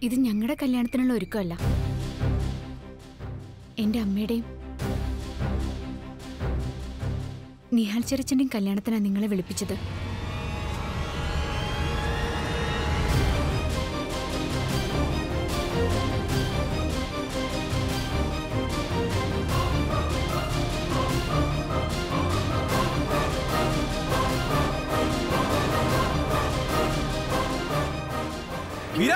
ഇത് ഞങ്ങളുടെ കല്യാണത്തിനുള്ള ഒരുക്കമല്ല എന്റെ അമ്മയുടെയും നിഹാൽ ചെറിച്ചന്റെയും കല്യാണത്തിനാണ് നിങ്ങളെ വിളിപ്പിച്ചത് വീര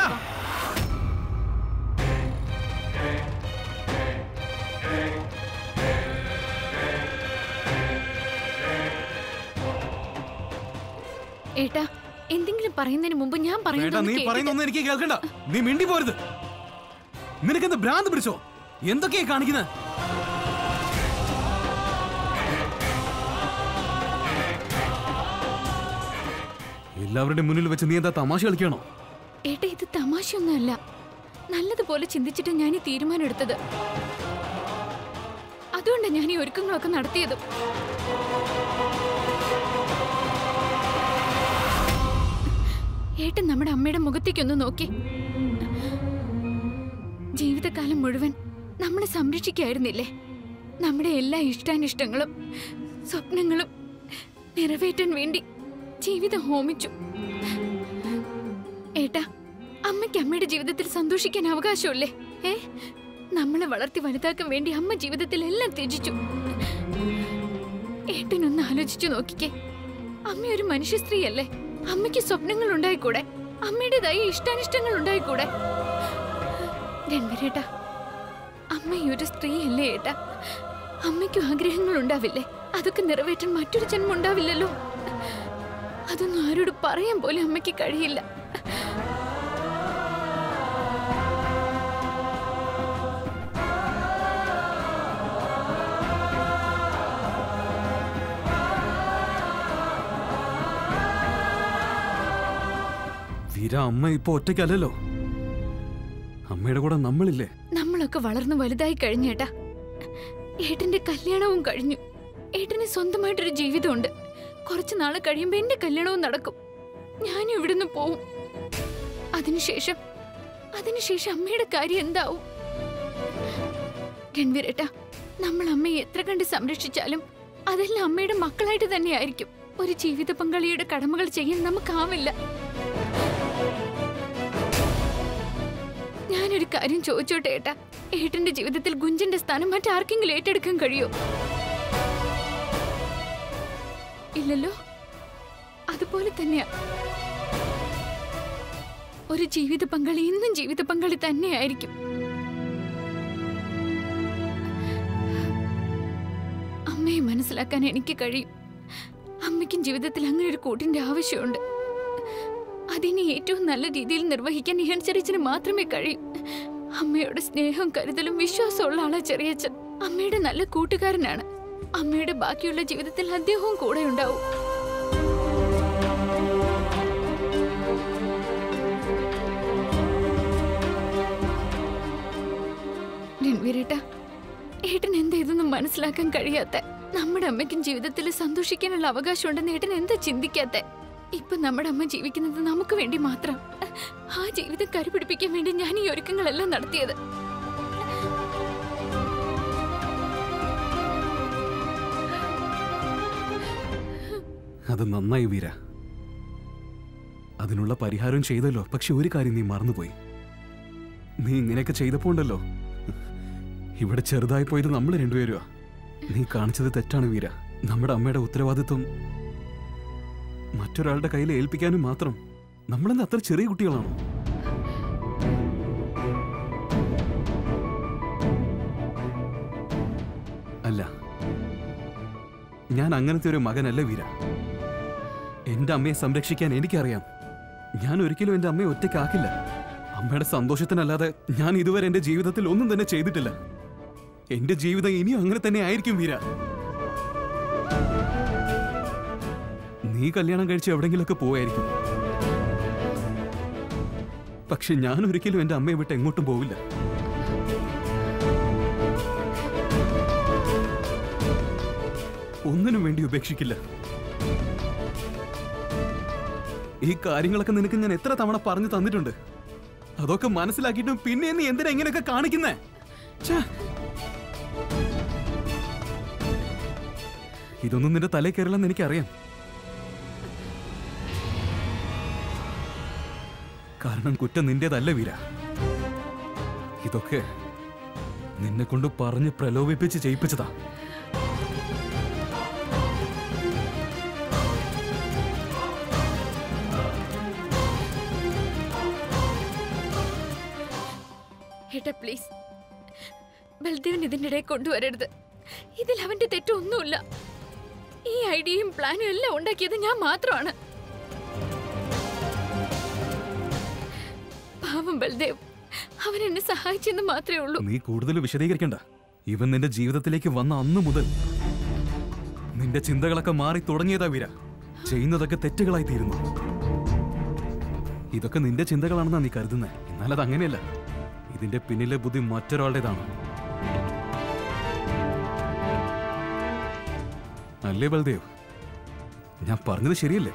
ഏട്ടാ എന്തെങ്കിലും പറയുന്നതിന് മുമ്പ് ഞാൻ വേണ്ട പറയുന്നത് നീ കേട്ടിട്ട് പറയുന്നൊന്നും എനിക്ക് കേൾക്കണ്ട നീ മിണ്ടി പോരുത് നിനക്കെന്ത് ഭ്രാന്ത് പിടിച്ചോ എന്തൊക്കെയാ കാണിക്കുന്നത് എല്ലാവരുടെയും മുന്നിൽ വെച്ച് നീ എന്താ തമാശ കളിക്കണോ ഏട്ടാ ഇത് തമാശയൊന്നുമല്ല നല്ലതുപോലെ ചിന്തിച്ചിട്ട് ഞാൻ ഈ തീരുമാനം എടുത്തത് അതുകൊണ്ടാണ് ഞാൻ ഈ ഒരുക്കങ്ങളൊക്കെ നടത്തിയത് ഏട്ടൻ നമ്മുടെ അമ്മയുടെ മുഖത്തേക്കൊന്ന് നോക്കി ജീവിതകാലം മുഴുവൻ നമ്മളെ സംരക്ഷിക്കായിരുന്നില്ലേ നമ്മുടെ എല്ലാ ഇഷ്ടാനിഷ്ടങ്ങളും സ്വപ്നങ്ങളും നിറവേറ്റാൻ വേണ്ടി ജീവിതം ഹോമിച്ചു ഏട്ടാ അമ്മയ്ക്ക് അമ്മയുടെ ജീവിതത്തിൽ സന്തോഷിക്കാൻ അവകാശമില്ലേ ഏ നമ്മളെ വളർത്തി വലുതാക്കാൻ വേണ്ടി അമ്മ ജീവിതത്തിൽ എല്ലാം ത്യജിച്ചു ഏട്ടനൊന്ന് ആലോചിച്ചു നോക്കിക്കേ അമ്മ ഒരു മനുഷ്യ സ്ത്രീയല്ലേ അമ്മയ്ക്ക് സ്വപ്നങ്ങൾ ഉണ്ടായിക്കൂടെ അമ്മയുടേതായ ഇഷ്ടാനിഷ്ടങ്ങൾ ഉണ്ടായിക്കൂടെ രൺവരേട്ടാ അമ്മ ഈ ഒരു സ്ത്രീയല്ലേ ഏട്ടാ അമ്മയ്ക്കും ആഗ്രഹങ്ങൾ ഉണ്ടാവില്ലേ അതൊക്കെ നിറവേറ്റാൻ മറ്റൊരു ജന്മം ഉണ്ടാവില്ലല്ലോ അതൊന്നും ആരോട് പറയാൻ പോലും അമ്മയ്ക്ക് കഴിയില്ല വീര അമ്മ ഇപ്പൊ ഒറ്റയ്ക്കല്ലല്ലോ അമ്മയുടെ കൂടെ നമ്മളില്ലേ നമ്മളൊക്കെ വളർന്നു വലുതായി കഴിഞ്ഞേട്ടാ ഏട്ടന്റെ കല്യാണവും കഴിഞ്ഞു ഏട്ടന് സ്വന്തമായിട്ടൊരു ജീവിതമുണ്ട് കുറച്ചു നാള് കഴിയുമ്പോ എന്റെ കല്യാണവും നടക്കും ഞാനും ഇവിടുന്ന് പോവും അതിനുശേഷം അതിനുശേഷം അമ്മയുടെ കാര്യം എന്താവും രൺവീരേട്ടാ നമ്മൾ അമ്മയെ എത്ര കണ്ട് സംരക്ഷിച്ചാലും അതെല്ലാം അമ്മയുടെ മക്കളായിട്ട് തന്നെയായിരിക്കും ഒരു ജീവിത പങ്കാളിയുടെ കടമകൾ ചെയ്യാൻ നമുക്കാവില്ല ഞാനൊരു കാര്യം ചോദിച്ചോട്ടെ ഏട്ടാ ഏട്ടന്റെ ജീവിതത്തിൽ ഗുഞ്ചന്റെ സ്ഥാനം മറ്റാർക്കെങ്കിലും ഏറ്റെടുക്കാൻ കഴിയോ ഇല്ലല്ലോ അതുപോലെ തന്നെയാ ഒരു ജീവിത പങ്കാളി എന്നും ജീവിത പങ്കാളി തന്നെയായിരിക്കും അമ്മയെ മനസ്സിലാക്കാൻ എനിക്ക് കഴിയും അമ്മയ്ക്കും ജീവിതത്തിൽ അങ്ങനെ ഒരു കൂട്ടിന്റെ ആവശ്യമുണ്ട് അതിനെ ഏറ്റവും നല്ല രീതിയിൽ നിർവഹിക്കാൻ ഇഹൻ ചെറിയച്ചന് മാത്രമേ കഴിയൂ അമ്മയുടെ സ്നേഹം കരുതലും വിശ്വാസമുള്ള ആളാ ചെറിയച്ചൻ അമ്മയുടെ നല്ല കൂട്ടുകാരനാണ് അമ്മയുടെ ബാക്കിയുള്ള ജീവിതത്തിൽ അദ്ദേഹവും കൂടെ ഉണ്ടാവും രൺവീരേട്ടാ ഏട്ടൻ എന്താ ഇതൊന്നും മനസ്സിലാക്കാൻ കഴിയാത്ത നമ്മുടെ അമ്മയ്ക്കും ജീവിതത്തിൽ സന്തോഷിക്കാനുള്ള അവകാശമുണ്ടെന്ന് ഏട്ടൻ എന്താ ചിന്തിക്കാത്ത ഇപ്പൊ നമ്മുടെ അമ്മ ജീവിക്കുന്നത് നമുക്ക് വേണ്ടി മാത്രം ആ ജീവിതം കരുപിടിപ്പിക്കാൻ വേണ്ടി ഞാൻ ഈ ഒരുക്കങ്ങളെല്ലാം നടത്തിയത് അത് നന്നായി വീര അതിനുള്ള പരിഹാരം ചെയ്തല്ലോ പക്ഷെ ഒരു കാര്യം നീ മറന്നുപോയി നീ ഇങ്ങനെയൊക്കെ ചെയ്തപ്പോ ഉണ്ടല്ലോ ഇവിടെ ചെറുതായി പോയത് നമ്മൾ രണ്ടുപേരുവാ നീ കാണിച്ചത് തെറ്റാണ് വീര നമ്മുടെ അമ്മയുടെ ഉത്തരവാദിത്വം മറ്റൊരാളുടെ കയ്യിൽ ഏൽപ്പിക്കാനും മാത്രം നമ്മളെന്ന് അത്ര ചെറിയ കുട്ടികളാണോ അല്ല ഞാൻ അങ്ങനത്തെ ഒരു മകനല്ല വീര എന്റെ അമ്മയെ സംരക്ഷിക്കാൻ എനിക്കറിയാം ഞാൻ ഒരിക്കലും എന്റെ അമ്മയെ ഒറ്റയ്ക്കാക്കില്ല അമ്മയുടെ സന്തോഷത്തിനല്ലാതെ ഞാൻ ഇതുവരെ എന്റെ ജീവിതത്തിൽ ഒന്നും തന്നെ ചെയ്തിട്ടില്ല എന്റെ ജീവിതം ഇനിയും അങ്ങനെ തന്നെ ആയിരിക്കും വീര നീ കല്യാണം കഴിച്ച് എവിടെങ്കിലൊക്കെ പോവായിരിക്കും പക്ഷെ ഞാൻ ഒരിക്കലും എന്റെ അമ്മയെ വിട്ട് എങ്ങോട്ടും പോവില്ല ഒന്നിനും വേണ്ടി ഉപേക്ഷിക്കില്ല ഈ കാര്യങ്ങളൊക്കെ നിനക്ക് ഞാൻ എത്ര തവണ പറഞ്ഞു തന്നിട്ടുണ്ട് അതൊക്കെ മനസ്സിലാക്കിയിട്ടും പിന്നെ നീ എന്തിനാ ഇങ്ങനെയൊക്കെ കാണിക്കുന്നേ ഛേ. ഇതൊന്നും നിന്റെ തലയിൽ കയറില്ലെന്ന് എനിക്കറിയാം കാരണം കുറ്റം നിന്റേതല്ല വീര ഇതൊക്കെ നിന്നെ കൊണ്ട് പറഞ്ഞ് പ്രലോഭിപ്പിച്ച് ചെയ്യിപ്പിച്ചതാ ഏട്ടാ പ്ലീസ് ബൽദേവൻ ഇതിൻ്റെ ഇടയിൽ കൊണ്ടുവരരുത് ഇതിൽ അവന്റെ തെറ്റൊന്നുമില്ല ഈ ഐഡിയയും പ്ലാനും എല്ലാം ഉണ്ടാക്കിയത് ഞാൻ മാത്രമാണ് പാവം ബൽദേവ് അവൻ എന്നെ സഹായിച്ചെന്ന് മാത്രമേ ഉള്ളൂ നീ കൂടുതൽ വിശദീകരിക്കണ്ട ഇവൻ നിന്റെ ജീവിതത്തിലേക്ക് വന്ന അന്നു മുതൽ നിന്റെ ചിന്തകളൊക്കെ മാറി തുടങ്ങിയതാ വീര ചെയ്യുന്നതൊക്കെ തെറ്റുകളായി തീരുന്നു ഇതൊക്കെ നിന്റെ ചിന്തകളാണെന്നാ നീ കരുതുന്നത് എന്നാൽ അത് അങ്ങനെയല്ല ഇതിന്റെ പിന്നിലെ ബുദ്ധി മറ്റൊരാളുടേതാണ് അല്ലേ ബൽദേവ് ഞാൻ പറഞ്ഞത് ശരിയല്ലേ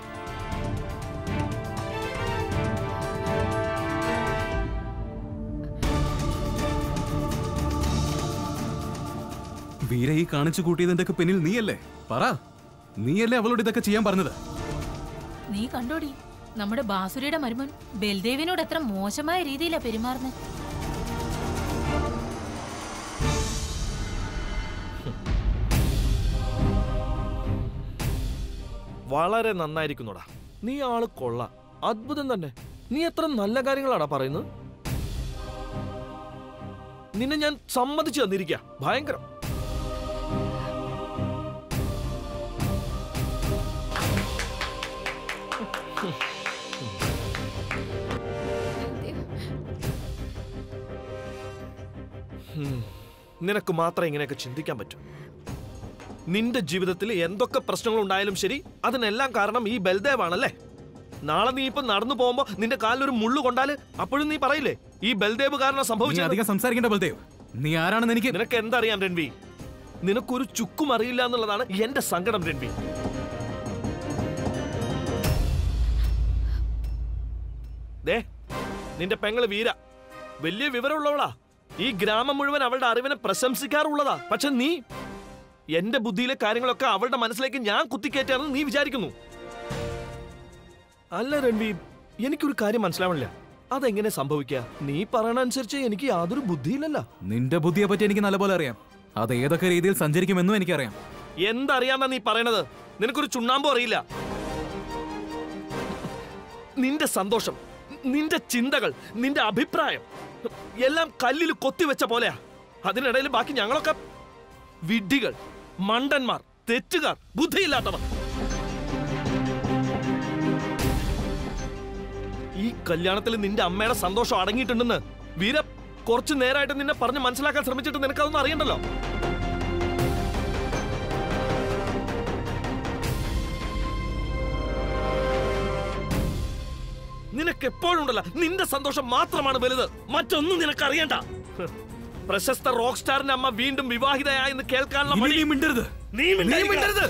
വീര ഈ കാണിച്ചു കൂട്ടിയതിന്റെ ഒക്കെ പിന്നിൽ നീയല്ലേ പറ നീയല്ലേ അവളോട് ഇതൊക്കെ ചെയ്യാൻ പറഞ്ഞത് നീ കണ്ടോടി നമ്മുടെ ബാസുരിയുടെ മരുമൻ ബൽദേവിനോട് എത്ര മോശമായ രീതിയിലാ പെരുമാറുന്നത് വളരെ നന്നായിരിക്കുന്നുടാ നീ ആള് കൊള്ള അത്ഭുതം തന്നെ നീ എത്ര നല്ല കാര്യങ്ങളാടാ പറയുന്നത് നിന്നെ ഞാൻ സമ്മതിച്ചു തന്നിരിക്ക ഭയങ്കരം ഹും. നിനക്ക് മാത്രമേ ഇങ്ങനെയൊക്കെ ചിന്തിക്കാൻ പറ്റൂ നിന്റെ ജീവിതത്തിൽ എന്തൊക്കെ പ്രശ്നങ്ങൾ ഉണ്ടായാലും ശരി അതിനെല്ലാം കാരണം ഈ ബൽദേവാണല്ലേ നാളെ നീ ഇപ്പൊ നടന്നു പോകുമ്പോ നിന്റെ കാലിലൊരു മുള്ളു കൊണ്ടാല് അപ്പോഴും നീ പറയില്ലേ ഈ ബൽദേവ് കാരണം നീ സംഭവിച്ചത് അധികം സംസാരിക്കേണ്ട ബൽദേവ് നീ ആരാണെന്ന് എനിക്ക് നിനക്ക് എന്തറിയാം രൺവി നിനക്കൊരു ചുക്കും അറിയില്ല എന്നുള്ളതാണ് എന്റെ സങ്കടം രൺവി ദേ നിന്റെ പെങ്ങള് വീര വലിയ വിവരമുള്ളവളാ ഈ ഗ്രാമം മുഴുവൻ അവളുടെ അറിവിനെ പ്രശംസിക്കാറുള്ളതാ പക്ഷെ നീ എന്റെ ബുദ്ധിയിലെ കാര്യങ്ങളൊക്കെ അവളുടെ മനസ്സിലേക്ക് ഞാൻ കുത്തിക്കയറ്റാണെന്ന് നീ വിചാരിക്കുന്നു അല്ല രൺവി എനിക്കൊരു കാര്യം മനസ്സിലാവണില്ല അതെങ്ങനെ സംഭവിക്കുക നീ പറയണ അനുസരിച്ച് എനിക്ക് യാതൊരു ബുദ്ധിയില്ലല്ലോ നിന്റെ ബുദ്ധിയെ പറ്റി എനിക്ക് നല്ലപോലെ അറിയാം അത് ഏതൊക്കെ രീതിയിൽ സഞ്ചരിക്കുമെന്നും എനിക്കറിയാം എന്തറിയാന്നാ നീ പറയണത് നിനക്കൊരു ചുണ്ണാമ്പോ അറിയില്ല നിന്റെ സന്തോഷം നിന്റെ ചിന്തകൾ നിന്റെ അഭിപ്രായം എല്ലാം കല്ലിൽ കൊത്തിവെച്ച പോലെയാ അതിനിടയിൽ ബാക്കി ഞങ്ങളൊക്കെ വിഡ്ഢികൾ മണ്ടന്മാർ തെറ്റുകാർ ബുദ്ധിയില്ലാത്തവർ ഈ കല്യാണത്തിൽ നിന്റെ അമ്മയുടെ സന്തോഷം അടങ്ങിയിട്ടുണ്ടെന്ന് വീര കുറച്ചു നേരമായിട്ട് നിന്നെ പറഞ്ഞ് മനസ്സിലാക്കാൻ ശ്രമിച്ചിട്ട് നിനക്കതൊന്നും അറിയണ്ടല്ലോ നിനക്ക് എപ്പോഴുണ്ടല്ല നിന്റെ സന്തോഷം മാത്രമാണ് വലുത് മറ്റൊന്നും നിനക്ക് അറിയണ്ട ഹ്. പ്രശസ്ത റോക്ക് സ്റ്റാറിന്റെ അമ്മ വീണ്ടും വിവാഹിതയായെന്ന് കേൾക്കാനുള്ള ഇനി മടി നീ മിണ്ടരുത് നീ മിണ്ടരുത്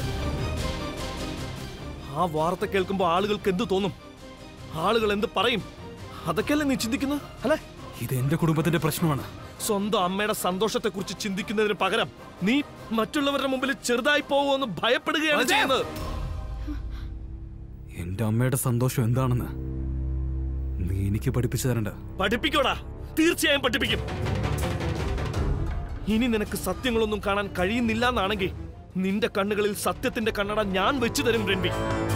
ആ വാർത്ത കേൾക്കുമ്പോ ആളുകൾക്ക് എന്ത് തോന്നും ആളുകൾ എന്ത് പറയും അതൊക്കെയല്ലേ നീ ചിന്തിക്കുന്നത് അല്ലെ ഇത് എന്റെ കുടുംബത്തിന്റെ പ്രശ്നമാണ് സ്വന്തം അമ്മയുടെ സന്തോഷത്തെ കുറിച്ച് ചിന്തിക്കുന്നതിന് പകരം നീ മറ്റുള്ളവരുടെ മുമ്പിൽ ചെറുതായി പോകുമെന്ന് ഭയപ്പെടുകയാണ് അതെ. ചെയ്യുന്നത് എന്റെ അമ്മയുടെ സന്തോഷം എന്താണെന്ന് നീ എനിക്ക് പഠിപ്പിച്ചു തരണ്ട പഠിപ്പിക്കോടാ തീർച്ചയായും പഠിപ്പിക്കും ഇനി നിനക്ക് സത്യങ്ങളൊന്നും കാണാൻ കഴിയുന്നില്ല എന്നാണെങ്കിൽ നിന്റെ കണ്ണുകളിൽ സത്യത്തിന്റെ കണ്ണട ഞാൻ വെച്ചു തരും രൺവി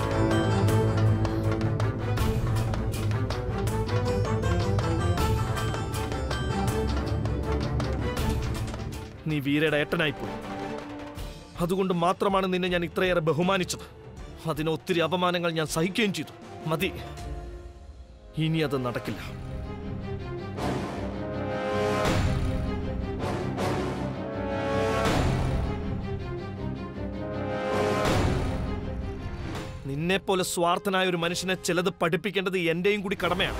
നീ വീരയുടെ ഏട്ടനായിപ്പോയി അതുകൊണ്ട് മാത്രമാണ് നിന്നെ ഞാൻ ഇത്രയേറെ ബഹുമാനിച്ചത് അതിന് ഒത്തിരി അപമാനങ്ങൾ ഞാൻ സഹിക്കുകയും ചെയ്തു മതി ഇനി അത് നടക്കില്ല നിന്നെപ്പോലെ സ്വാർത്ഥനായ ഒരു മനുഷ്യനെ ചിലത് പഠിപ്പിക്കേണ്ടത് എന്റെയും കൂടി കടമയാണ്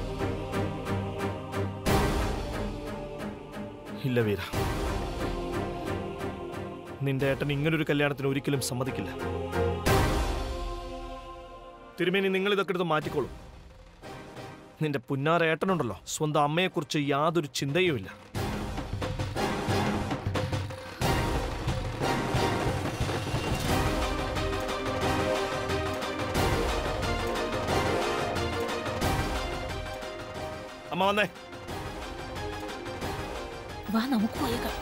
ഇല്ല വീര നിന്റെ ഏട്ടൻ ഇങ്ങനൊരു കല്യാണത്തിന് ഒരിക്കലും സമ്മതിക്കില്ല തിരുമേനി നിങ്ങൾ ഇതൊക്കെ എടുത്ത് മാറ്റിക്കോളൂ നിന്റെ പുന്നാര ഏട്ടനുണ്ടല്ലോ സ്വന്തം അമ്മയെക്കുറിച്ച് യാതൊരു ചിന്തയുമില്ല അമ്മ വന്നേ വാ നമുക്ക് പോയേക്കാം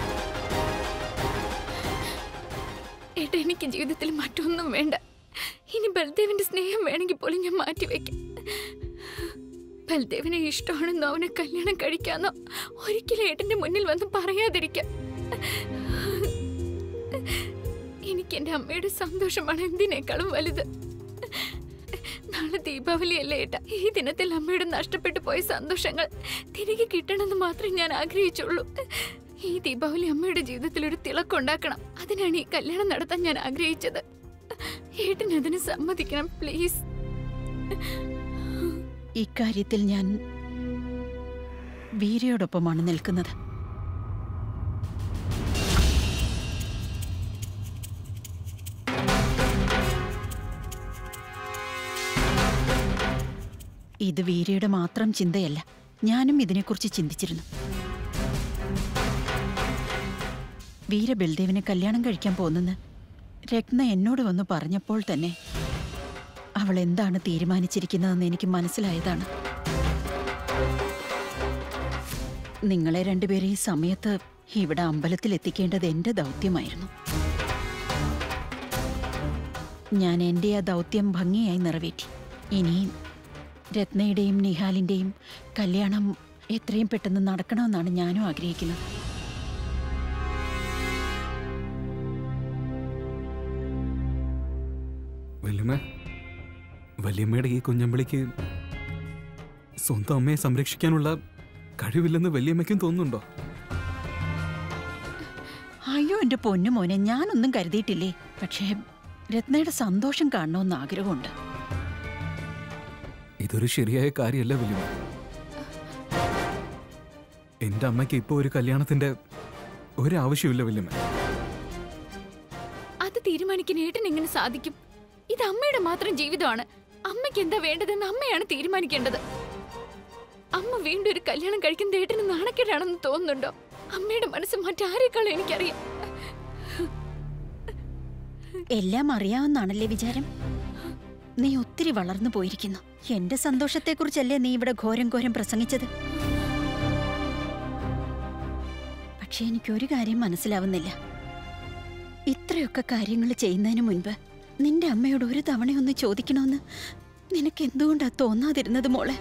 ഏട്ടാ എനിക്ക് ജീവിതത്തിൽ മറ്റൊന്നും വേണ്ട ഇനി ബൽദേവിന്റെ സ്നേഹം വേണമെങ്കിൽ പോലും ഞാൻ മാറ്റിവെക്കാം ബൽദേവിനെ ഇഷ്ടമാണെന്നോ അവനെ കല്യാണം കഴിക്കാന്നോ ഒരിക്കലും ഏട്ടന്റെ മുന്നിൽ വന്ന് പറയാതിരിക്കാം എനിക്ക് എന്റെ അമ്മയുടെ സന്തോഷമാണ് എന്തിനേക്കാളും വലുത് നാളെ ദീപാവലി അല്ലേ ഏട്ടാ ഈ ദിനത്തിൽ അമ്മയുടെ നഷ്ടപ്പെട്ടു പോയ സന്തോഷങ്ങൾ തിരികെ കിട്ടണമെന്ന് മാത്രമേ ഞാൻ ആഗ്രഹിച്ചുള്ളൂ ഈ ദീപാവലി അമ്മയുടെ ജീവിതത്തിൽ ഒരു തിളക്കുണ്ടാക്കണം അതിനാണ് ഈ കല്യാണം നടത്താൻ ഞാൻ ആഗ്രഹിച്ചത് ഏട്ടൻ അതിന് സമ്മതിക്കണം പ്ലീസ് ഇക്കാര്യത്തിൽ ഞാൻ വീരയോടൊപ്പമാണ് നിൽക്കുന്നത് ഇത് വീരയുടെ മാത്രം ചിന്തയല്ല ഞാനും ഇതിനെക്കുറിച്ച് ചിന്തിച്ചിരുന്നു വീര ബൽദേവിനെ കല്യാണം കഴിക്കാൻ പോകുന്നെന്ന് രത്ന എന്നോട് വന്ന് പറഞ്ഞപ്പോൾ തന്നെ അവൾ എന്താണ് തീരുമാനിച്ചിരിക്കുന്നതെന്ന് എനിക്ക് മനസ്സിലായതാണ് നിങ്ങളെ രണ്ടുപേരെ ഈ സമയത്ത് ഇവിടെ അമ്പലത്തിൽ എത്തിക്കേണ്ടത് എന്റെ ദൗത്യമായിരുന്നു ഞാൻ എൻ്റെ ആ ദൗത്യം ഭംഗിയായി നിറവേറ്റി ഇനിയും രത്നയുടെയും നിഹാലിൻ്റെയും കല്യാണം എത്രയും പെട്ടെന്ന് നടക്കണമെന്നാണ് ഞാനും ആഗ്രഹിക്കുന്നത് വല്യമ്മ വല്യമ്മയുടെ ഈ കുഞ്ഞമ്പളിക്ക് സ്വന്തം അമ്മയെ സംരക്ഷിക്കാനുള്ള കഴിവില്ലെന്ന് വല്യമ്മയ്ക്കും തോന്നുന്നുണ്ടോ അയ്യോ എൻ്റെ പൊന്നു മോനെ ഞാനൊന്നും കരുതിയിട്ടില്ലേ പക്ഷേ രത്നയുടെ സന്തോഷം കാണണമെന്ന് ആഗ്രഹമുണ്ട് ഇതൊരു ശരിയായ കാര്യമല്ല വല്യമ്മ എന്റെ അമ്മയ്ക്ക് ഇപ്പോൾ ഒരു കല്യാണത്തിന്റെ ഒരാവശ്യമില്ല വല്യമ്മ അത് തീരുമാനിക്കാൻ ഏട്ടൻ എങ്ങനെ സാധിക്കും ഇത് അമ്മയുടെ മാത്രം ജീവിതമാണ് അമ്മയ്ക്ക് എന്താ വേണ്ടതെന്ന് അമ്മയാണ് തീരുമാനിക്കേണ്ടത് അമ്മ വീണ്ടും ഒരു കല്യാണം കഴിക്കുന്ന ഏട്ടന് നാണക്കേടാണെന്ന് തോന്നുന്നുണ്ടോ അമ്മയുടെ മനസ്സ് മറ്റാരേക്കാളും എനിക്കറിയാം എല്ലാം അറിയാവുന്നാണല്ലേ വിചാരം നീ ഒത്തിരി വളർന്നു പോയിരിക്കുന്നു എന്റെ സന്തോഷത്തെക്കുറിച്ചല്ലേ നീ ഇവിടെ ഘോരം ഘോരം പ്രസംഗിച്ചത് പക്ഷെ എനിക്കൊരു കാര്യം മനസ്സിലാവുന്നില്ല ഇത്രയൊക്കെ കാര്യങ്ങൾ ചെയ്യുന്നതിന് മുൻപ് നിന്റെ അമ്മയോട് ഒരു തവണയൊന്ന് ചോദിക്കണമെന്ന് നിനക്ക് എന്തുകൊണ്ടാ തോന്നാതിരുന്നത് മോളെ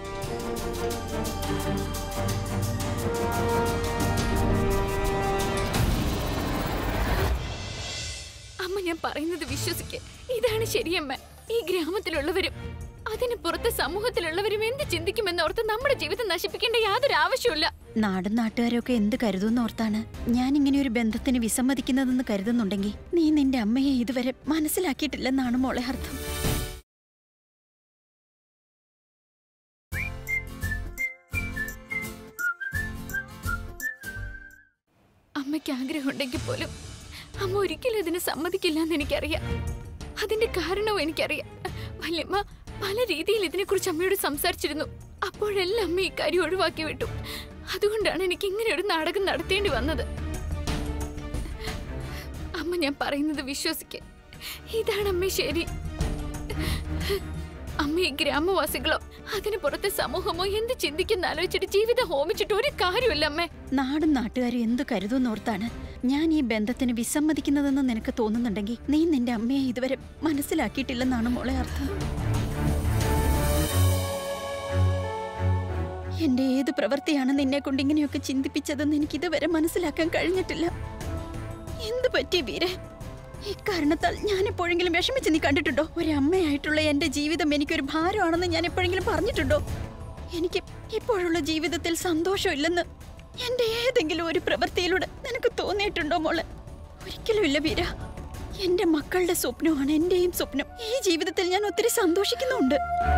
അമ്മ ഞാൻ പറയുന്നത് വിശ്വസിക്ക് ഇതാണ് ശരിയമ്മ ഈ ഗ്രാമത്തിലുള്ളവരും അതിന് പുറത്ത് സമൂഹത്തിലുള്ളവരും എന്ത് ചിന്തിക്കുമെന്നോർത്ത് നമ്മുടെ ജീവിതം നശിപ്പിക്കേണ്ട യാതൊരു ആവശ്യമില്ല നാടും നാട്ടുകാരൊക്കെ എന്ത് കരുതുന്നോർത്താണ് ഞാൻ ഇങ്ങനെ ഒരു ബന്ധത്തിന് വിസമ്മതിക്കുന്നതെന്ന് കരുതുന്നുണ്ടെങ്കിൽ നീ നിന്റെ അമ്മയെ ഇതുവരെ മനസ്സിലാക്കിയിട്ടില്ലെന്നാണ് മോളെ അർത്ഥം അമ്മയ്ക്ക് ആഗ്രഹമുണ്ടെങ്കിൽ പോലും അമ്മ ഒരിക്കലും ഇതിന് സമ്മതിക്കില്ല എന്ന് എനിക്കറിയാം അതിന്റെ കാരണവും എനിക്കറിയാം വല്യമ്മ പല രീതിയിൽ ഇതിനെക്കുറിച്ച് അമ്മയോട് സംസാരിച്ചിരുന്നു അപ്പോഴെല്ലാം അമ്മ ഇക്കാര്യം ഒഴിവാക്കി വിട്ടു അതുകൊണ്ടാണ് എനിക്ക് ഇങ്ങനെ ഒരു നാടകം നടത്തേണ്ടി വന്നത് അമ്മ ഞാൻ പറയുന്നത് വിശ്വസിക്ക് ഇതാണ് അമ്മ ശരി അമ്മ ഈ ഗ്രാമവാസികളോ അതിന് പുറത്തെ സമൂഹമോ എന്ത് ചിന്തിക്കുന്ന ആലോചിച്ചിട്ട് ജീവിതം ഹോമിച്ചിട്ട് ഒരു കാര്യമില്ല അമ്മേ നാടും നാട്ടുകാരും എന്ത് കരുതുന്നോർത്താണ് ഞാൻ ഈ ബന്ധത്തിന് വിസമ്മതിക്കുന്നതെന്ന് നിനക്ക് തോന്നുന്നുണ്ടെങ്കിൽ നീ നിന്റെ അമ്മയെ ഇതുവരെ മനസ്സിലാക്കിയിട്ടില്ലെന്നാണ് മോളെ അർത്ഥം എന്റെ ഏത് പ്രവൃത്തിയാണ് നിന്നെ കൊണ്ട് ഇങ്ങനെയൊക്കെ ചിന്തിപ്പിച്ചതെന്ന് എനിക്ക് ഇതുവരെ മനസ്സിലാക്കാൻ കഴിഞ്ഞിട്ടില്ല എന്ത് പറ്റി വീരെ ഇക്കാരണത്താൽ ഞാൻ എപ്പോഴെങ്കിലും വിഷമിച്ച് നീ കണ്ടിട്ടുണ്ടോ ഒരു അമ്മയായിട്ടുള്ള എന്റെ ജീവിതം എനിക്കൊരു ഭാരമാണെന്ന് ഞാൻ എപ്പോഴെങ്കിലും പറഞ്ഞിട്ടുണ്ടോ എനിക്ക് ഇപ്പോഴുള്ള ജീവിതത്തിൽ സന്തോഷമില്ലെന്ന് എന്റെ ഏതെങ്കിലും ഒരു പ്രവൃത്തിയിലൂടെ നിനക്ക് തോന്നിയിട്ടുണ്ടോ മോളെ ഒരിക്കലും ഇല്ല വീര എന്റെ മക്കളുടെ സ്വപ്നമാണ് എന്റെയും സ്വപ്നം ഈ ജീവിതത്തിൽ ഞാൻ ഒത്തിരി സന്തോഷിക്കുന്നുണ്ട്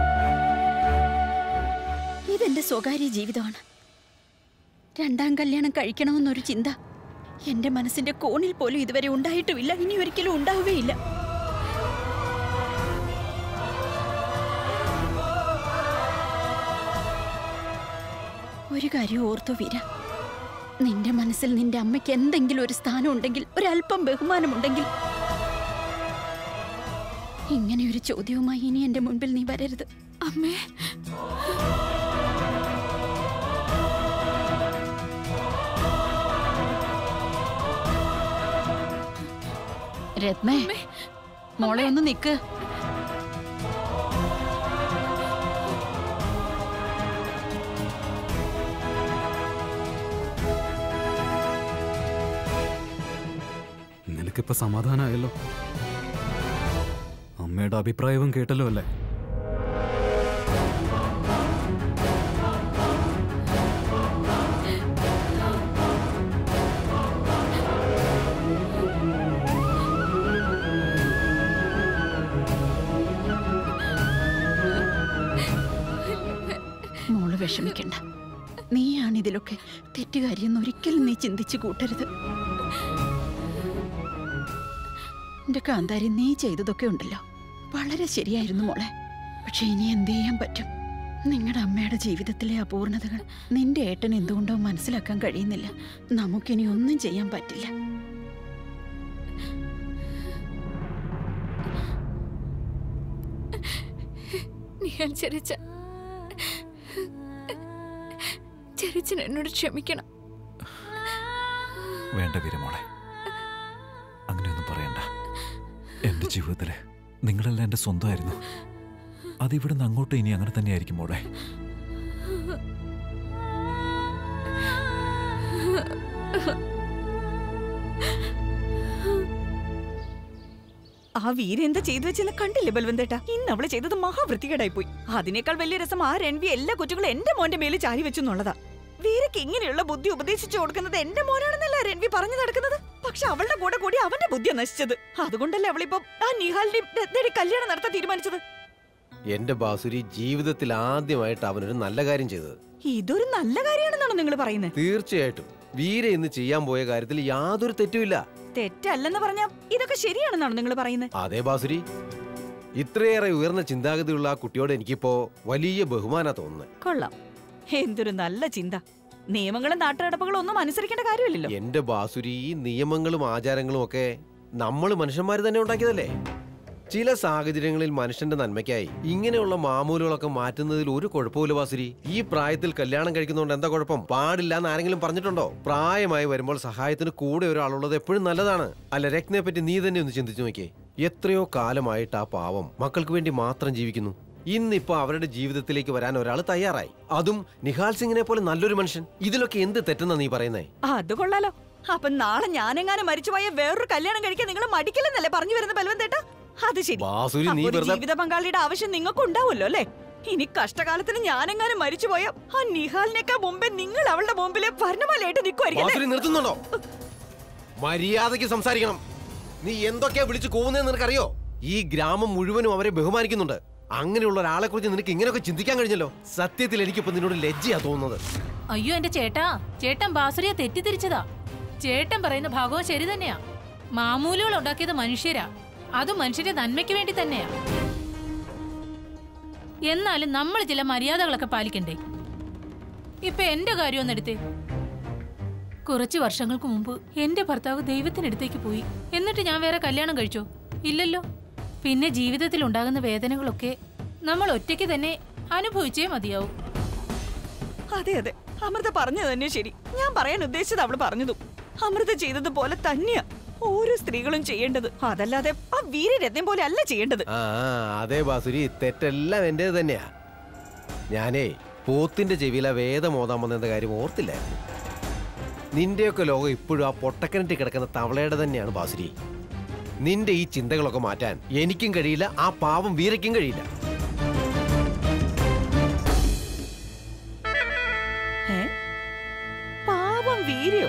ഇതെന്റെ സ്വകാര്യ ജീവിതമാണ് രണ്ടാം കല്യാണം കഴിക്കണമെന്നൊരു ചിന്ത എന്റെ മനസ്സിന്റെ കോണിൽ പോലും ഇതുവരെ ഉണ്ടായിട്ടുമില്ല ഇനി ഒരിക്കലും ഉണ്ടാവുകയില്ല ഒരു കാര്യം ഓർത്തോ വീര നിന്റെ മനസ്സിൽ നിന്റെ അമ്മയ്ക്ക് എന്തെങ്കിലും ഒരു സ്ഥാനം ഉണ്ടെങ്കിൽ ഒരല്പം ബഹുമാനമുണ്ടെങ്കിൽ ഇങ്ങനെ ഒരു ചോദ്യവുമായി ഇനി എന്റെ മുൻപിൽ നീ വരരുത് അമ്മേ രത്നേ മോളെ ഒന്ന് നിക്ക് നിനക്കിപ്പോ സമാധാനമായല്ലോ അമ്മയുടെ അഭിപ്രായവും കേട്ടല്ലോ അല്ലേ മോള് വിഷമിക്കണ്ട നീയാണ് ഇതിലൊക്കെ തെറ്റുകാരിയെന്ന് ഒരിക്കലും നീ ചിന്തിച്ചു കൂട്ടരുത് എന്റെ കാന്താരി നീ ചെയ്തതൊക്കെ ഉണ്ടല്ലോ വളരെ ശരിയായിരുന്നു മോളെ പക്ഷെ ഇനി എന്ത് ചെയ്യാൻ പറ്റും നിങ്ങളുടെ അമ്മയുടെ ജീവിതത്തിലെ അപൂർണതകൾ നിന്റെ ഏട്ടൻ എന്തുകൊണ്ടോ മനസ്സിലാക്കാൻ കഴിയുന്നില്ല നമുക്കിനി ഒന്നും ചെയ്യാൻ പറ്റില്ല നിഹാൽ ചെറിച്ച ചെറിച്ചൻ എന്നോട് ക്ഷമിക്കണം വേണ്ട വീരമോളെ അങ്ങനെയൊന്നും പറയണ്ട എൻ്റെ ജീവിതത്തില് നിങ്ങളെല്ലാം എൻ്റെ സ്വന്തമായിരുന്നു അതിവിടുന്ന് അങ്ങോട്ട് ഇനി അങ്ങനെ തന്നെയായിരിക്കും മോളെ ആ വീര എന്താ ചെയ്തു വെച്ചെന്ന് കണ്ടില്ലേ ബൽവന്തേട്ട ഇന്ന് അവള് ചെയ്തത് മഹാവൃത്തികേടായി പോയി അതിനേക്കാൾ വലിയ രസം ആ രൺവി എല്ലാ കുറ്റങ്ങളും എന്റെ മോന്റെ മേലിൽ ചാരി വെച്ചു എന്നുള്ളതാ വീരയ്ക്ക് ഇങ്ങനെയുള്ള ബുദ്ധി ഉപദേശിച്ചു കൊടുക്കുന്നത് എന്റെ മോനാണെന്നല്ല രൺവി പറഞ്ഞു നടക്കുന്നത് പക്ഷെ അവളുടെ കൂടെ കൂടി അവന്റെ ബുദ്ധിയാ നശിച്ചത് അതുകൊണ്ടല്ലേ അവളിപ്പോ ആ നിഹാലിന്റെയും രത്നയുടെയും കല്യാണം നടത്താൻ തീരുമാനിച്ചത് എന്റെ ബാസുരി ജീവിതത്തിൽ ആദ്യമായിട്ട് അവനൊരു നല്ല കാര്യം ചെയ്തത് ഇതൊരു നല്ല കാര്യമാണെന്നാണോ നിങ്ങൾ പറയുന്നത് തീർച്ചയായിട്ടും വീര ഇന്ന് ചെയ്യാൻ പോയ കാര്യത്തിൽ യാതൊരു തെറ്റുമില്ല തെറ്റല്ലെന്ന് പറഞ്ഞാ ഇതൊക്കെ ശരിയാണെന്നാണോ നിങ്ങൾ പറയുന്നത് അതേ ബാസുരി ഇത്രയേറെ ഉയർന്ന ചിന്താഗതിയുള്ള ആ കുട്ടിയോട് എനിക്കിപ്പോ വലിയ ബഹുമാന തോന്നുന്നത് കൊള്ളാം എന്തൊരു നല്ല ചിന്ത നിയമങ്ങളും നാട്ടുനടപ്പുകളും ഒന്നും അനുസരിക്കേണ്ട കാര്യമില്ലല്ലോ എന്റെ ബാസുരി ഈ നിയമങ്ങളും ആചാരങ്ങളും ഒക്കെ നമ്മൾ മനുഷ്യന്മാർ തന്നെ ഉണ്ടാക്കിയതല്ലേ ചില സാഹചര്യങ്ങളിൽ മനുഷ്യന്റെ നന്മയ്ക്കായി ഇങ്ങനെയുള്ള മാമൂലുകളൊക്കെ മാറ്റുന്നതിൽ ഒരു കുഴപ്പമില്ല ബാസുരി ഈ പ്രായത്തിൽ കല്യാണം കഴിക്കുന്നതുകൊണ്ട് എന്താ കുഴപ്പം പാടില്ല എന്ന് ആരെങ്കിലും പറഞ്ഞിട്ടുണ്ടോ പ്രായമായി വരുമ്പോൾ സഹായത്തിന് കൂടെ ഒരാളുള്ളത് എപ്പോഴും നല്ലതാണ് അല്ല രത്നയെ പറ്റി നീ തന്നെ ഒന്ന് ചിന്തിച്ചു നോക്കിയേ എത്രയോ കാലമായിട്ട് ആ പാവം മക്കൾക്ക് വേണ്ടി മാത്രം ജീവിക്കുന്നു ഇന്നിപ്പോ അവരുടെ ജീവിതത്തിലേക്ക് വരാൻ ഒരാൾ തയ്യാറായി അതും നിഹാൽ സിംഗിനെ പോലെ നല്ലൊരു മനുഷ്യൻ ഇതിലൊക്കെ എന്ത് തെറ്റെന്നാ നീ പറയുന്നേ അത് കൊള്ളാലോ അപ്പൊ നാളെ ഞാനെങ്ങാനും മരിച്ചുപോയ വേറൊരു കല്യാണം കഴിക്കാൻ നിങ്ങൾ മടിക്കില്ലെന്നല്ലേ പറഞ്ഞു വരുന്ന ബലവന്തേട്ട അത് ശരി ബാസുരി നീ അപ്പൊ ഒരു വെറുതെ ജീവിത പങ്കാളിയുടെ ആവശ്യം നിങ്ങൾക്ക് ഉണ്ടാവുമല്ലോ അല്ലേ ഇനി കഷ്ടകാലത്തിന് ഞാനെങ്ങാനും മരിച്ചുപോയ ആ നിഹാലിനേക്കാൾ മുമ്പേ നിങ്ങൾ അവളുടെ മുമ്പിലെ ഭരണമാലയായിട്ട് നിൽക്കുമായിരിക്കും ബാസുരി നിർത്തുന്നുണ്ടോ മര്യാദയ്ക്ക് സംസാരിക്കണം നീ എന്തൊക്കെയാ വിളിച്ചു കൂവുന്നതെന്ന് നിനക്കറിയോ ഈ ഗ്രാമം മുഴുവനും അവരെ ബഹുമാനിക്കുന്നുണ്ട് അങ്ങനെയുള്ള ഒരാളെ കുറിച്ച് നിനക്ക് ഇങ്ങനെയൊക്കെ ചിന്തിക്കാൻ കഴിഞ്ഞല്ലോ സത്യത്തിൽ എനിക്കിപ്പോ നിന്നോട് ലജ്ജയാ തോന്നുന്നത് അയ്യോ എന്റെ ചേട്ടാ ചേട്ടൻ ബാസുരിയെ തെറ്റിദ്ധരിച്ചതാ ചേട്ടൻ പറയുന്ന ഭാഗവും ശരി തന്നെയാ മാമൂലുകൾ ഉണ്ടാക്കിയത് മനുഷ്യരാ അത് മനുഷ്യന്റെ നന്മയ്ക്ക് വേണ്ടി തന്നെയാ എന്നാലും നമ്മൾ ചില മര്യാദകളൊക്കെ പാലിക്കണ്ടേ ഇപ്പൊ എന്റെ കാര്യം ഒന്നെടുത്തേ കുറച്ച് വർഷങ്ങൾക്ക് മുമ്പ് എന്റെ ഭർത്താവ് ദൈവത്തിനടുത്തേക്ക് പോയി എന്നിട്ട് ഞാൻ വേറെ കല്യാണം കഴിച്ചോ ഇല്ലല്ലോ പിന്നെ ജീവിതത്തിൽ ഉണ്ടാകുന്ന വേദനകളൊക്കെ നമ്മൾ ഒറ്റയ്ക്ക് തന്നെ അനുഭവിച്ചേ മതിയാവും അതെ അതെ അമൃത പറഞ്ഞത് തന്നെ ശരി ഞാൻ പറയാൻ ഉദ്ദേശിച്ചത് അവള് പറഞ്ഞതും അമൃത ചെയ്തതുപോലെ തന്നെയാ ഓരോ സ്ത്രീകളും ചെയ്യേണ്ടത് അതല്ലാതെ ആ വീരരത്നം പോലെ അല്ല ചെയ്യേണ്ടത് ആ അതെ ബാസുരി തെറ്റെല്ലാം എന്റേത് തന്നെയാ ഞാനേ പോത്തിന്റെ ചെവിയിലെ വേദം ഓതാൻ വന്നെന്ന കാര്യം ഓർത്തില്ലായിരുന്നു നിന്റെയൊക്കെ ലോകം ഇപ്പോഴും ആ പൊട്ടക്കിണറ്റിൽ കിടക്കുന്ന തവളയുടെ തന്നെയാണ് ബാസുരി നിന്റെ ഈ ചിന്തകളൊക്കെ മാറ്റാൻ എനിക്കും കഴിയില്ല ആ പാവം വീരയ്ക്കും കഴിയില്ല ഏ പാവം വീരയോ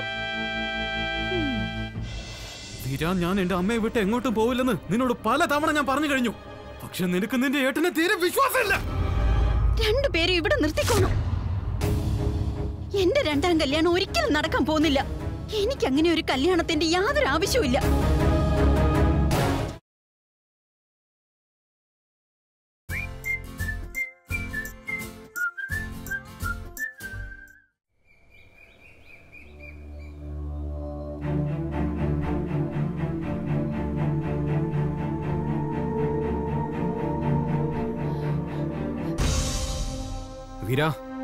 തീരാൻ ഞാൻ എന്റെ അമ്മയെ വിട്ട് എങ്ങോട്ടും പോവില്ലെന്ന് നിന്നോട് പല തവണ ഞാൻ പറഞ്ഞു കഴിഞ്ഞു പക്ഷെ നിനക്ക് നിന്റെ ഏട്ടനെ തീരെ വിശ്വാസമില്ല രണ്ടുപേരും ഇവിടെ നിർത്തിക്കോണം എന്റെ രണ്ടാം കല്യാണം ഒരിക്കലും നടക്കാൻ പോകുന്നില്ല എനിക്ക് അങ്ങനെ ഒരു കല്യാണത്തിന്റെ യാതൊരു ആവശ്യവും വീര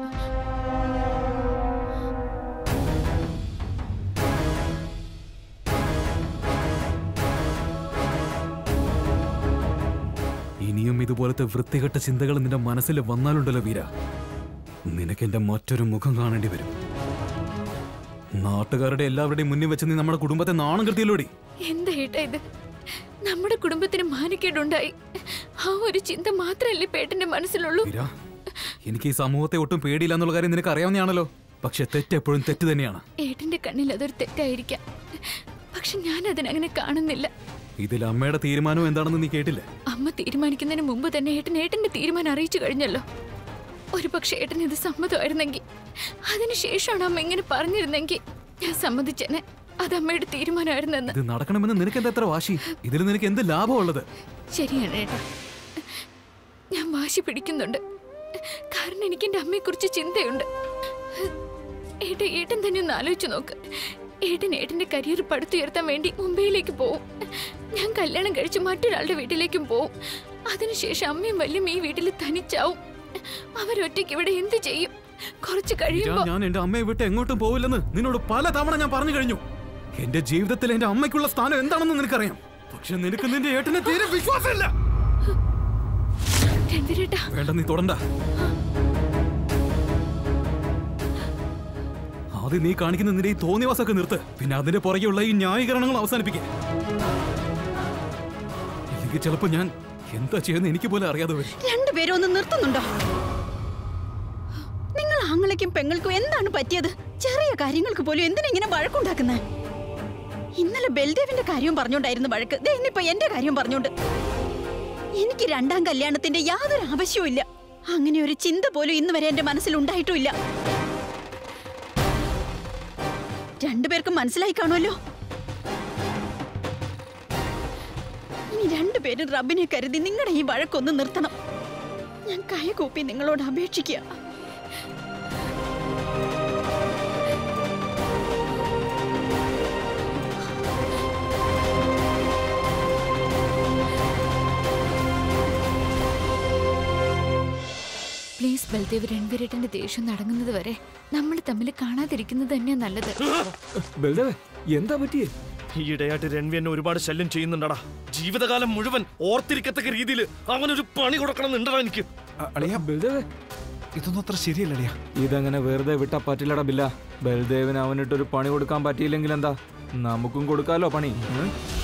ഇനിയും ഇതുപോലത്തെ വൃത്തികെട്ട ചിന്തകൾ നിന്റെ മനസ്സിൽ വന്നാലുണ്ടല്ലോ വീര നിനക്ക് എന്റെ മറ്റൊരു മുഖം കാണേണ്ടി വരും നാട്ടുകാരുടെ എല്ലാവരുടെയും മുന്നിൽ വെച്ച് നീ നമ്മുടെ കുടുംബത്തെ നാണം കെടുത്തിയല്ലോടി എന്താ ഏട്ടാ ഇത് നമ്മുടെ കുടുംബത്തിന് മാനക്കേടുണ്ടായി ആ ഒരു ചിന്ത മാത്രമല്ലേ പേട്ടന്റെ മനസ്സിലുള്ളൂ വീര എനിക്ക് ഈ സമൂഹത്തെ ഒട്ടും പേടിയില്ല എന്നുള്ള കാര്യം നിനക്ക് അറിയാവുന്നതാണല്ലോ പക്ഷെ തെറ്റ് എപ്പോഴും തെറ്റ് തന്നെയാണ് ഏട്ടന്റെ കണ്ണിൽ അതൊരു തെറ്റായിരിക്കാം പക്ഷെ ഞാൻ അതിനങ്ങനെ കാണുന്നില്ല ഇതിൽ അമ്മയുടെ തീരുമാനം എന്താണെന്ന് നീ കേട്ടില്ലേ അമ്മ തീരുമാനിക്കുന്നതിന് മുമ്പ് തന്നെ ഏട്ടൻ ഏട്ടന്റെ തീരുമാനം അറിയിച്ചു കഴിഞ്ഞല്ലോ ഒരു പക്ഷേ ഏട്ടൻ ഇത് സമ്മതമായിരുന്നെങ്കിൽ അതിനുശേഷമാണ് അമ്മ ഇങ്ങനെ പറഞ്ഞിരുന്നെങ്കിൽ ഞാൻ സമ്മതിച്ചേനെ അത് അമ്മയുടെ തീരുമാനമായിരുന്നെന്ന് ഇത് നടക്കണമെന്ന് നിനക്ക് എന്താ എത്ര വാശി ഇതിൽ നിനക്ക് എന്ത് ലാഭമുള്ളത് ശരിയാണ് ഏട്ടാ ഞാൻ വാശി പിടിക്കുന്നുണ്ട് കാരണം എനിക്ക് എൻ്റെ അമ്മയെക്കുറിച്ച് ചിന്തയുണ്ട് ഏട്ടൻ ഏട്ടൻ തന്നെ ഒന്ന് ആലോചിച്ച് നോക്ക് ഏട്ടൻ ഏട്ടൻ്റെ കരിയർ പടുത്തുയർത്താൻ വേണ്ടി മുംബൈയിലേക്ക് പോവും ഞാൻ കല്യാണം കഴിച്ച് മറ്റൊരാളുടെ വീട്ടിലേക്കും പോവും അതിനുശേഷം അമ്മയും വല്യം ഈ വീട്ടിൽ തനിച്ചാവും അവരൊറ്റയ്ക്ക് ഇവിടെ എന്ത് ചെയ്യും കുറച്ച് വീര, കഴിയുമ്പോ ഞാൻ എന്റെ അമ്മയെ വിട്ട് എങ്ങോട്ടും പോവില്ലെന്ന് നിന്നോട് പല തവണ ഞാൻ പറഞ്ഞു കഴിഞ്ഞു എന്റെ ജീവിതത്തിൽ എന്റെ അമ്മയ്ക്കുള്ള സ്ഥാനം എന്താണെന്ന് നിനക്കറിയാം പക്ഷെ നിനക്ക് നിന്റെ ഏട്ടനെ തീരെ വിശ്വാസമില്ല രൺവീരേട്ടാ വേണ്ട നീ തൊടണ്ട ആദ്യം നീ കാണിക്കുന്ന നിന്റെ ഈ തോന്നിവാസമൊക്കെ നിർത്ത് പിന്നെ അതിന്റെ പുറകെയുള്ള ഈ ന്യായീകരണങ്ങൾ അവസാനിപ്പിക്കുക ഇല്ലെങ്കിൽ ചിലപ്പോ ഞാൻ എന്താ ചെയ്യുന്ന എനിക്ക് പോലും അറിയാതെ വരും രണ്ടുപേരും ഒന്ന് നിർത്തുന്നുണ്ടോ നിങ്ങൾ ആങ്ങളയ്ക്കും പെങ്ങൾക്കും എന്താണ് പറ്റിയത് ചെറിയ കാര്യങ്ങൾക്ക് പോലും എന്തിനാ ഇങ്ങനെ വഴക്കുണ്ടാക്കുന്നത് ഇന്നലെ ബൽദേവിന്റെ കാര്യവും പറഞ്ഞോണ്ടായിരുന്നു വഴക്ക് ദേ ഇന്നിപ്പോ എന്റെ കാര്യം പറഞ്ഞോണ്ട് എനിക്ക് രണ്ടാം കല്യാണത്തിന്റെ യാതൊരു ആവശ്യവും ഇല്ല അങ്ങനെ ഒരു ചിന്ത പോലും ഇന്ന് വരെ എന്റെ മനസ്സിൽ ഉണ്ടായിട്ടുമില്ല രണ്ടുപേർക്കും മനസ്സിലായി കാണുമല്ലോ ഇനി രണ്ടുപേരും റബ്ബിനെ കരുതി നിങ്ങളുടെ ഈ വഴക്കൊന്ന് നിർത്തണം ഞാൻ കൈകൂപ്പി നിങ്ങളോട് അപേക്ഷിക്കുക പ്ലീസ് ബൽദേവ് രൺവീരേട്ടന്റെ ദേഷ്യം നടങ്ങുന്നത് വരെ നമ്മൾ തമ്മിൽ കാണാതിരിക്കുന്നത് തന്നെയാ നല്ലത് ബൽദേവ് എന്താ പറ്റിയേ ഈയിടെയായിട്ട് രൺവി എന്നെ ഒരുപാട് ശല്യം ചെയ്യുന്നുണ്ടടാ ജീവിതകാലം മുഴുവൻ ഓർത്തിരിക്കത്തക്ക രീതിയിൽ അവനൊരു പണി കൊടുക്കണം എന്നുണ്ടടാ എനിക്ക് അളിയ ബൽദേവ് ഇതൊന്നും അത്ര ശരിയല്ല അളിയ ഇതങ്ങനെ വെറുതെ വിട്ടാ പറ്റില്ലടാ ബില്ല ബൽദേവിന് അവനിട്ടൊരു പണി കൊടുക്കാൻ പറ്റിയില്ലെങ്കിൽ എന്താ നമുക്കും കൊടുക്കാലോ പണി ഉം?